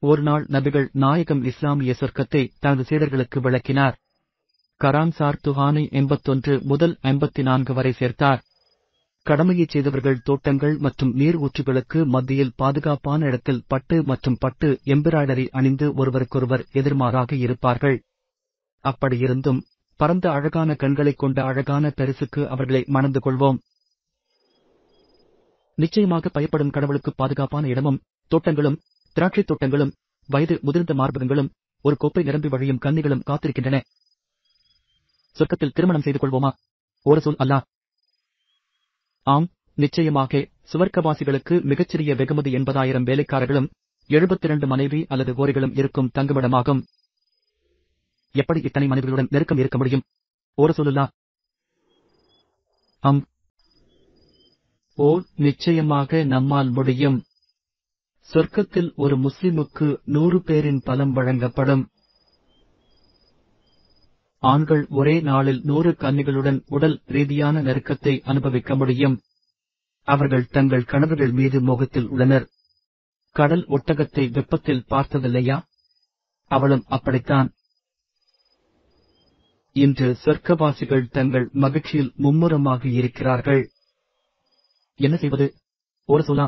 ஒருநாள் நபிகள் நாயகம் இஸ்லாமிய சொர்க்கத்தை தனது சீடர்களுக்கு விளக்கினார் கரான்சார் துஹானை எண்பத்தொன்று முதல் ஐம்பத்தி நான்கு வரை சேர்த்தார் கடமையைச் செய்தவர்கள் தோட்டங்கள் மற்றும் நீர் ஊற்றுகளுக்கு மத்தியில் பாதுகாப்பான இடத்தில் பட்டு மற்றும் பட்டு எம்பிராய்டரி அணிந்து ஒருவருக்கொருவர் எதிர்மாறாக இருப்பார்கள் அப்படியிருந்தும் பரந்த அழகான கண்களைக் கொண்ட அழகான பரிசுக்கு அவர்களை மணந்து கொள்வோம் நிச்சயமாக பயப்படும் கடவுளுக்கு பாதுகாப்பான இடமும் தோட்டங்களும் திராட்சைத் தோட்டங்களும் வயது முதிர்ந்த மார்பகங்களும் ஒரு கோப்பை நிரம்பி வழியும் கன்னிகளும் காத்திருக்கின்றன சொர்க்கத்தில் திருமணம் செய்து கொள்வோமா ஒரு சொல் அல்லா ஆம் நிச்சயமாக சுவர்க்கவாசிகளுக்கு மிகச்சிறிய வெகுமதி எண்பதாயிரம் வேலைக்காரர்களும் எழுபத்திரண்டு மனைவி அல்லது கோரிகளும் இருக்கும் தங்குமிடமாகும் எப்படி இத்தனை மனைவிகளுடன் நெருக்கம் இருக்க முடியும் ஒரு சொல்லுலா அம் ஓ நிச்சயமாக நம்மால் முடியும் சொர்க்கத்தில் ஒரு முஸ்லிமுக்கு நூறு பேரின் பலம் வழங்கப்படும் ஆண்கள் ஒரே நாளில் நூறு கன்னிகளுடன் உடல் ரீதியான நெருக்கத்தை அனுபவிக்க முடியும் அவர்கள் தங்கள் கணவர்கள் மீது மோகத்தில் உள்ளனர் கடல் ஒட்டகத்தை வெப்பத்தில் பார்த்ததில்லையா அவளும் அப்படித்தான் இன்று சொர்க்கவாசிகள் தங்கள் மகிழ்ச்சியில் மும்முரமாக இருக்கிறார்கள் என்ன செய்வது ஒரு சொல்லா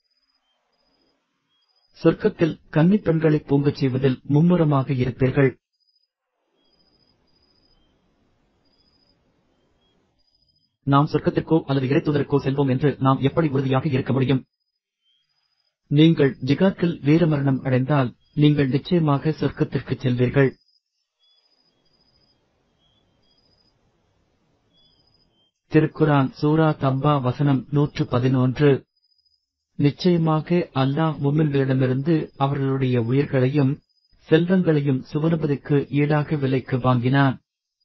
சொர்க்கத்தில் கன்னிப் பெண்களை பூங்கச் செய்வதில் மும்முரமாக இருப்பீர்கள் நாம் சொர்க்கத்திற்கோ அல்லது இறைத்துதற்கோ செல்வோம் என்று நாம் எப்படி உறுதியாக இருக்க முடியும் நீங்கள் ஜிகாத்தில் வீரமரணம் அடைந்தால் நீங்கள் நிச்சயமாக சொர்க்கத்திற்கு செல்வீர்கள் திருக்குரான் சூரா தப்பா வசனம் நூற்று பதினொன்று நிச்சயமாக அல்லாஹ் மும்மின்களிடமிருந்து அவர்களுடைய உயிர்களையும் செல்வங்களையும் சுவனுபதிக்கு ஈடாக விலைக்கு வாங்கினான்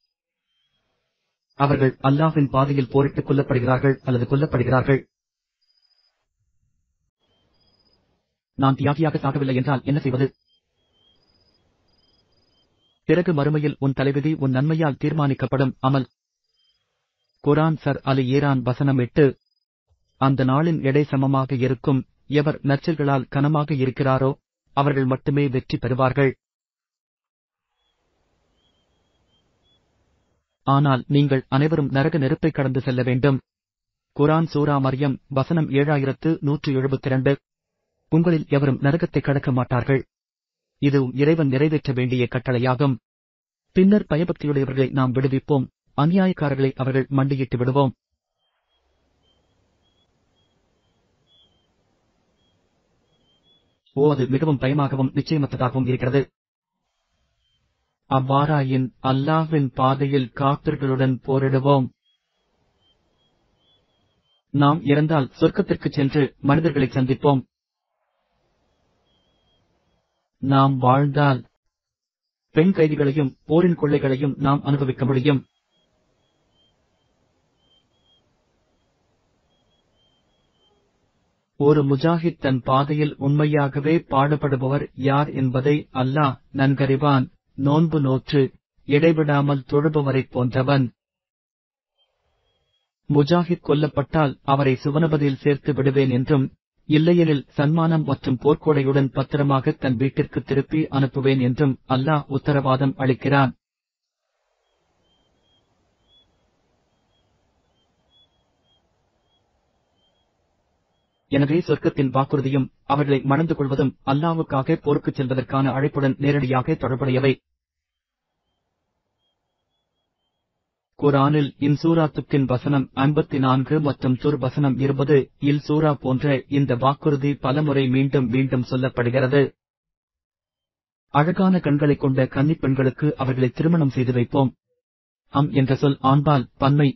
அவர்கள் அல்லாஹ்வின் பாதையில் போரிட்டுக் கொல்லப்படுகிறார்கள் அல்லது கொல்லப்படுகிறார்கள் நான் தியாகியாக சாகவில்லை என்றால் என்ன செய்வது பிறகு மறுமையில் உன் தலைவிதி உன் நன்மையால் தீர்மானிக்கப்படும் அமல் குரான் சர் அலி ஈரான் வசனம் எட்டு அந்த நாளின் எடை சமமாக இருக்கும் எவர் நச்சல்களால் கனமாக இருக்கிறாரோ அவர்கள் மட்டுமே வெற்றி பெறுவார்கள் ஆனால் நீங்கள் அனைவரும் நரக நெருப்பை கடந்து செல்ல வேண்டும் குரான் சூரா மரியம் வசனம் ஏழாயிரத்து நூற்று எழுபத்திரண்டு உங்களில் எவரும் நரகத்தை கடக்க மாட்டார்கள் இது இறைவன் நிறைவேற்ற வேண்டிய கட்டளையாகும் பின்னர் பயபக்தியுடையவர்களை நாம் விடுவிப்போம் அநியாயக்காரர்களை அவர்கள் மண்டியிட்டு விடுவோம் ஓ அது மிகவும் பயமாகவும் நிச்சயமற்றதாகவும் இருக்கிறது அவ்வாறாயின் அல்லாஹ்வின் பாதையில் காப்பிர்களுடன் போரிடுவோம் நாம் இறந்தால் சொர்க்கத்திற்கு சென்று மனிதர்களை சந்திப்போம் நாம் வாழ்ந்தால் பெண் கைதிகளையும் போரின் கொள்ளைகளையும் நாம் அனுபவிக்க முடியும் ஒரு முஜாஹித் தன் பாதையில் உண்மையாகவே பாடுபடுபவர் யார் என்பதை அல்லாஹ் நன்கறிவான் நோன்பு நோற்று இடைவிடாமல் தொழுபவரைப் போன்றவன் முஜாஹித் கொல்லப்பட்டால் அவரை சுவனபதியில் சேர்த்து விடுவேன் என்றும் இல்லையெனில் சன்மானம் மற்றும் போர்க்கொடையுடன் பத்திரமாக தன் வீட்டிற்கு திருப்பி அனுப்புவேன் என்றும் அல்லாஹ் உத்தரவாதம் அளிக்கிறான் எனவே சொர்க்கத்தின் வாக்குறுதியும் அவர்களை மணந்து கொள்வதும் அல்லாவுக்காக போருக்குச் செல்வதற்கான அழைப்புடன் நேரடியாக தொடர்புடையவை குரானில் இன்சூராத்துக்கின் வசனம் ஐம்பத்தி நான்கு மற்றும் துர் வசனம் இருபது இல் சூரா போன்ற இந்த வாக்குறுதி பலமுறை மீண்டும் மீண்டும் சொல்லப்படுகிறது அழகான கண்களைக் கொண்ட கன்னிப் பெண்களுக்கு அவர்களை திருமணம் செய்து வைப்போம் அம் என்ற சொல் ஆண்பால் பன்மை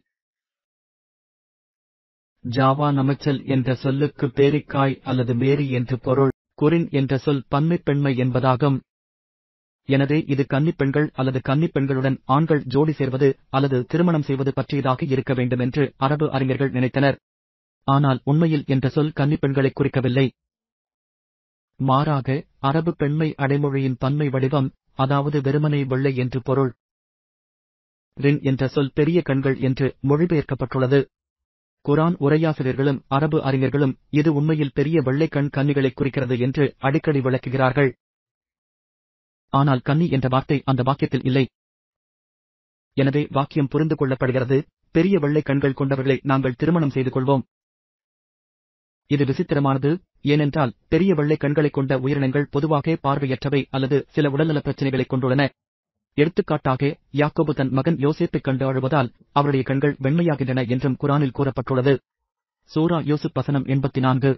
ஜாவா நமைச்சல் என்ற சொல்லுக்கு பேரிக்காய் அல்லது மேரி என்று பொருள் குரின் என்ற சொல் பன்மைப் பெண்மை என்பதாகும் எனவே இது கன்னிப் பெண்கள் அல்லது கன்னிப் பெண்களுடன் ஆண்கள் ஜோடி சேர்வது அல்லது திருமணம் செய்வது பற்றியதாக இருக்க வேண்டும் என்று அரபு அறிஞர்கள் நினைத்தனர் ஆனால் உண்மையில் என்ற சொல் கன்னிப் பெண்களைக் குறிக்கவில்லை மாறாக அரபு பெண்மை அடைமொழியின் பன்மை வடிவம் அதாவது வெறுமனை வெள்ளை என்று பொருள் ரின் என்ற சொல் பெரிய கண்கள் என்று மொழிபெயர்க்கப்பட்டுள்ளது குரான் உரையாசிரியர்களும் அரபு அறிஞர்களும் இது உண்மையில் பெரிய வெள்ளைக்கண் கன்னிகளைக் குறிக்கிறது என்று அடிக்கடி விளக்குகிறார்கள் ஆனால் கன்னி என்ற வார்த்தை அந்த வாக்கியத்தில் இல்லை எனவே வாக்கியம் புரிந்து கொள்ளப்படுகிறது பெரிய வெள்ளை கண்கள் கொண்டவர்களை நாங்கள் திருமணம் செய்து கொள்வோம் இது விசித்திரமானது ஏனென்றால் பெரிய வெள்ளை கண்களைக் கொண்ட உயிரினங்கள் பொதுவாக பார்வையற்றவை அல்லது சில உடல்நலப் பிரச்சினைகளைக் கொண்டுள்ளன எடுத்துக்காட்டாக யாக்கோபு தன் மகன் யோசேப்பைக் கண்டு அழுவதால் அவருடைய கண்கள் வெண்மையாகின்றன என்றும் குரானில் கூறப்பட்டுள்ளது சூரா யூசுப் வசனம் 84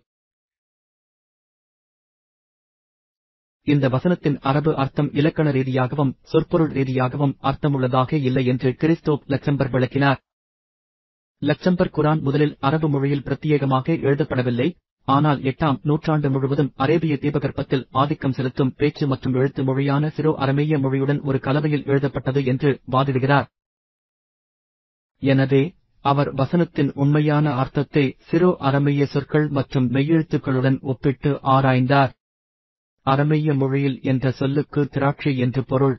இந்த வசனத்தின் அரபு அர்த்தம் இலக்கண ரீதியாகவும் சொற்பொருள் ரீதியாகவும் அர்த்தமுள்ளதாக இல்லை என்று கிறிஸ்டோப் லக்சம்பர்க் விளக்கினார் லக்சம்பர்க் குரான் முதலில் அரபு மொழியில் பிரத்யேகமாக எழுதப்படவில்லை ஆனால் எட்டாம் நூற்றாண்டு முழுவதும் அரேபிய தீபகற்பத்தில் ஆதிக்கம் செலுத்தும் பேச்சு மற்றும் எழுத்து மொழியான சிரோ அரமேய மொழியுடன் ஒரு கலவையில் எழுதப்பட்டது என்று வாதிடுகிறார் எனவே அவர் வசனத்தின் உண்மையான அர்த்தத்தை சிரோ அரமேய சொற்கள் மற்றும் மெய்யெழுத்துக்களுடன் ஒப்பிட்டு ஆராய்ந்தார் அரமேய மொழியில் என்ற சொல்லுக்கு திராட்சை என்று பொருள்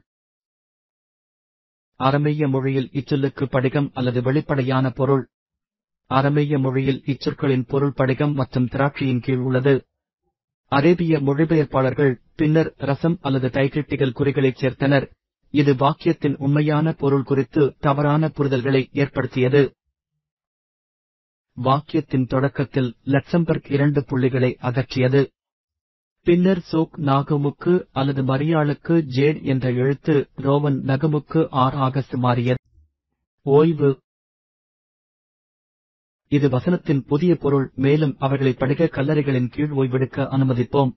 அரமேய மொழியில் இச்சொல்லுக்கு படிகம் அல்லது வெளிப்படையான பொருள் அரமேய மொழியில் இச்சொற்களின் பொருள் படிகம் மற்றும் திராட்சையின் கீழ் உள்ளது அரேபிய மொழிபெயர்ப்பாளர்கள் பின்னர் ரசம் அல்லது டைகிரிட்டிகள் குறிகளைச் சேர்த்தனர் இது வாக்கியத்தின் உண்மையான பொருள் குறித்து தவறான புரிதல்களை ஏற்படுத்தியது வாக்கியத்தின் தொடக்கத்தில் லக்சம்பர்க் இரண்டு புள்ளிகளை அகற்றியது பின்னர் சோக் நாகமுக்கு அல்லது மரியாளுக்கு ஜேட் என்ற எழுத்து ரோவன் நகமுக்கு ஆர் ஆகஸ்ட் மாறியது ஓய்வு இது வசனத்தின் புதிய பொருள் மேலும் அவர்களை படிக்க கல்லறைகளின் கீழ் ஓய்வெடுக்க அனுமதிப்போம்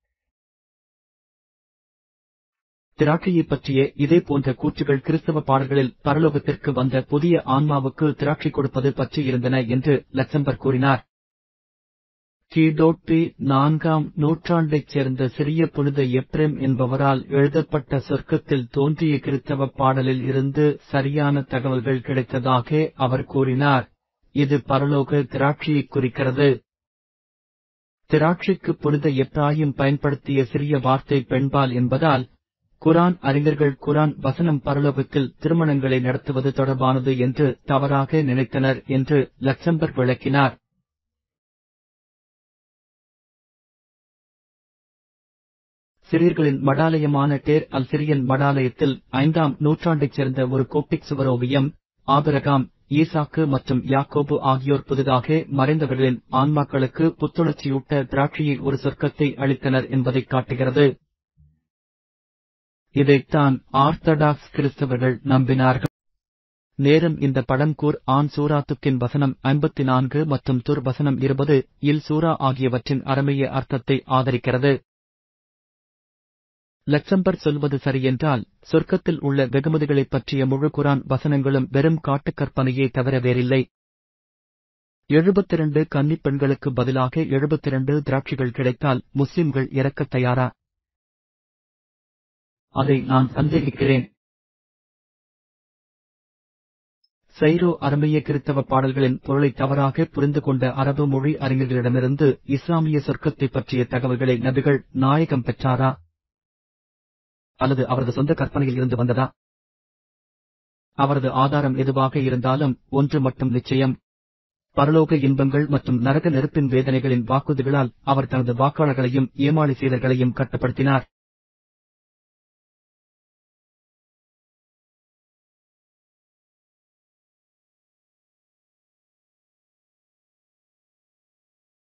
திராட்சையைப் பற்றிய இதே போன்ற கூற்றுகள் கிறிஸ்தவ பாடல்களில் பரலோகத்திற்கு வந்த புதிய ஆன்மாவுக்கு திராட்சை கொடுப்பது பற்றி இருந்தன என்று லக்சம்பர் கூறினார் கிடோப்பி நான்காம் நூற்றாண்டைச் சேர்ந்த சிறிய புனித எப்ரெம் என்பவரால் எழுதப்பட்ட சொர்க்கத்தில் தோன்றிய கிறிஸ்தவ பாடலில் இருந்து சரியான தகவல்கள் கிடைத்ததாக அவர் கூறினார் இது பரலோக திராட்சையைக் குறிக்கிறது திராட்சைக்கு புனித எப்ராஹிம் பயன்படுத்திய சிறிய வார்த்தை பெண்பால் என்பதால் குரான் அறிஞர்கள் குரான் வசனம் பரலோகத்தில் திருமணங்களை நடத்துவது தொடர்பானது என்று தவறாக நினைத்தனர் என்று லக்சம்பர்க் விளக்கினார் சிரியர்களின் மடாலயமான டேர் அல் சிரியன் மடாலயத்தில் ஐந்தாம் நூற்றாண்டைச் சேர்ந்த ஒரு கோப்பிக் சுவரோவியம் ஆபிரகாம் ஈசாக்கு மற்றும் யாக்கோபு ஆகியோர் புதிதாக மறைந்தவர்களின் ஆன்மாக்களுக்கு புத்துணர்ச்சியூட்ட திராட்சையை ஒரு சொர்க்கத்தை அளித்தனர் என்பதைக் காட்டுகிறது இதைத்தான் ஆர்த்தடாக்ஸ் கிறிஸ்தவர்கள் நம்பினார்கள் நேரம் இந்த படம் கூர் ஆன் சூராத்துக்கின் வசனம் 54 மற்றும் துர் வசனம் 20 இல் சூரா ஆகியவற்றின் அரமைய அர்த்தத்தை ஆதரிக்கிறது லக்சம்பர் சொல்வது சரியென்றால் சொர்க்கத்தில் உள்ள வெகுமதிகளைப் பற்றிய முழு குரான் வசனங்களும் வெறும் காட்டுக் கற்பனையே தவிர வேறில்லை எழுபத்திரண்டு கன்னிப் பெண்களுக்கு பதிலாக எழுபத்திரண்டு திராட்சைகள் கிடைத்தால் முஸ்லிம்கள் இறக்கத் தயாரா அதை நான் சந்தேகிக்கிறேன் சைரோ அரபிய கிறித்தவ பாடல்களின் பொருளை தவறாக புரிந்து கொண்ட அரபு மொழி அறிஞர்களிடமிருந்து இஸ்லாமிய சொர்க்கத்தைப் பற்றிய தகவல்களை நபிகள் நாயகம் பெற்றாரா அல்லது அவரது சொந்த கற்பனையில் இருந்து வந்ததா அவரது ஆதாரம் எதுவாக இருந்தாலும் ஒன்று மட்டும் நிச்சயம் பரலோக இன்பங்கள் மற்றும் நரக நெருப்பின் வேதனைகளின் வாக்குறுதிகளால் அவர் தனது வாக்காளர்களையும் ஏமாளி சீடர்களையும் கட்டுப்படுத்தினார்